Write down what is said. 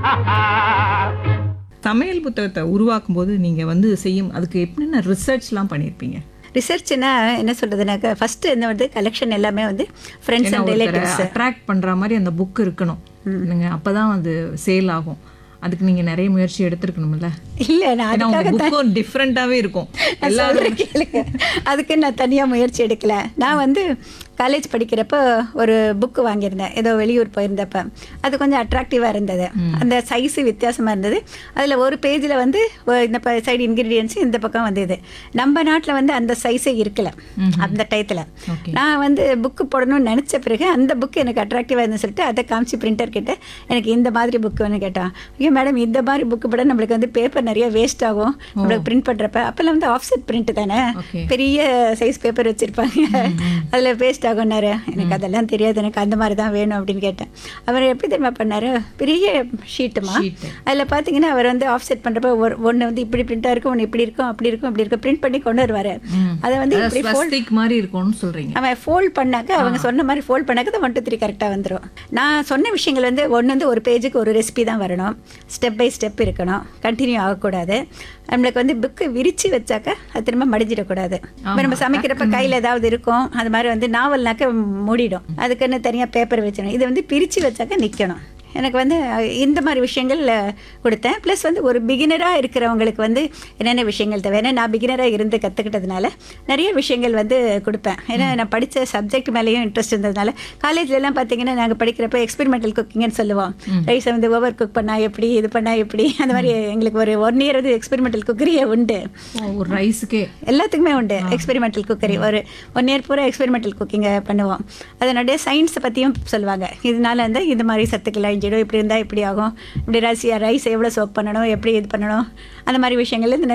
சமையல் புத்தகத்தை உருவாக்கும் போது நீங்க வந்து செய்யும் அதுக்கு என்னென்ன ரிசர்ச்லாம் பண்ணியிருப்பீங்க ரிசர்ச்னா என்ன சொல்றதுனாக்கா ஃபர்ஸ்ட் இந்த வந்து கலெக்ஷன் எல்லாமே வந்து ஃப்ரெண்ட்ஸ் அண்ட் ரிலேட்டிவ்ஸ் அட்ராக்ட் பண்ற மாதிரி அந்த புக் இருக்கணும் இல்லைங்க அப்பதான் அது சேல் ஆகும் அதுக்கு நீங்க நிறைய முயற்சி எடுத்திருக்கணும்ல இல்ல நான் ஏன்னா உங்க அதுக்காக புக்கும் டிஃப்ரெண்ட்டாவே இருக்கும் நான் சொல்றேன் கேளுங்க அதுக்கு நான் தனியா முயற்சி எடுக்கல நான் வந்து காலேஜ் படிக்கிறப்ப ஒரு புக்கு வாங்கியிருந்தேன் ஏதோ வெளியூர் போயிருந்தப்ப அது கொஞ்சம் அட்ராக்டிவாக இருந்தது அந்த சைஸு வித்தியாசமாக இருந்தது அதில் ஒரு பேஜில் வந்து ஒ- இந்த சைடு இன்க்ரீடியன்ஸ் இந்த பக்கம் வந்தது நம்ம நாட்டில் வந்து அந்த சைஸே இருக்கல அந்த டயத்தில் Okay. நான் வந்து புக்கு போடணும்னு நினச்ச பிறகு அந்த புக்கு எனக்கு அட்ராக்டிவாக இருந்து சொல்லிட்டு அதை காமிச்சு பிரிண்டர் கிட்ட எனக்கு இந்த மாதிரி புக்கு வேணும் கேட்டான் ஐயோ மேடம் இந்த மாதிரி புக்கு போட நம்மளுக்கு வந்து பேப்பர் நிறைய வேஸ்ட் ஆகும் நம்மளுக்கு பிரிண்ட் பண்ணுறப்ப அப்போல்லாம் வந்து ஆஃப்செட் பிரிண்ட் தானே Okay. பெரிய சைஸ் பேப்பர் வச்சுருப்பாங்க அதில் வேஸ்ட் ஆகும்னாரு எனக்கு அதெல்லாம் தெரியாது எனக்கு அந்த மாதிரி தான் வேணும் அப்படின்னு கேட்டேன் அவர் எப்படி தெரியுமா பண்ணாரு பெரிய ஷீட்டுமா Sheet. அதில் பார்த்தீங்கன்னா அவர் வந்து ஆஃப்செட் பண்ணுறப்ப ஒரு ஒன்று வந்து இப்படி பிரிண்டாக இருக்கும் ஒன்று இப்படி இருக்கும் அப்படி இருக்கும் அப்படி இருக்கும் பிரிண்ட் பண்ணி கொண்டு வருவார் அதை வந்து இப்படி ஃபோல்ட் ஸ்வஸ்திக் மாதிரி இருக்கும்னு சொல்றீங்க அவன் ஃபோல்ட் பண்ணாக்க அவங்க சொன்ன மாதிரி ஃபோல்ட் பண்ணாக்க தான் ஒன் டூ த்ரீ கரெக்டாக வந்துடும் நான் சொன்ன விஷயங்கள் வந்து ஒன்று வந்து ஒரு பேஜுக்கு ஒரு ரெசிபி தான் வரணும் ஸ்டெப் பை ஸ்டெப் இருக்கணும் கண்டினியூ ஆகக்கூடாது நம்மளுக்கு வந்து புக்கு விரிச்சு வச்சாக்க அது திரும்ப மடிஞ்சிடக்கூடாது இப்போ நம்ம சமைக்கிறப்ப கையில் ஏதாவது இருக்கும் அது மாதிரி வந்து நாவல்னாக்க மூடிடும் அதுக்குன்னு தனியாக பேப்பர் வச்சிடணும் இது வந்து பிரித்து வச்சாக்க நிற்கணும் எனக்கு வந்து அஹ், இந்த மாதிரி விஷயங்கள் அஹ், கொடுத்தேன் ப்ளஸ் வந்து ஒரு பிகினராக இருக்கிறவங்களுக்கு வந்து என்னென்ன விஷயங்கள் தேவை ஏன்னா நான் பிகினராக இருந்து கற்றுக்கிட்டதுனால நிறைய விஷயங்கள் வந்து கொடுப்பேன் ஏன்னா நான் படித்த சப்ஜெக்ட் மேலேயும் இன்ட்ரெஸ்ட் இருந்ததுனால காலேஜ்லலாம் பார்த்தீங்கன்னா நாங்கள் படிக்கிறப்ப எக்ஸ்பெரிமெண்டல் குக்கிங்னு சொல்லுவோம் ரைஸை வந்து ஓவர் குக் பண்ணால் எப்படி இது பண்ணால் எப்படி அந்த மாதிரி எங்களுக்கு ஒரு ஒன் இயர் வந்து எக்ஸ்பெரிமெண்டல் குக்கரியே உண்டு ஓ, ஒரு ரைஸுக்கே எல்லாத்துக்குமே உண்டு எக்ஸ்பெரிமெண்டல் குக்கரி ஒரு ஒன் இயர் பூரா எக்ஸ்பெரிமெண்டல் குக்கிங்கை பண்ணுவோம் அதனுடைய சயின்ஸை பற்றியும் சொல்லுவாங்க இதனால வந்து இந்த மாதிரி சத்துக்கள் அழிஞ்சிடும் இப்படி இருந்தால் இப்படி ஆகும் இப்படி ரைஸ் ரைஸ் எவ்வளோ சோப் பண்ணணும் எப்படி இது பண்ணணும் அந்த மாதிரி விஷயங்கள் இந்த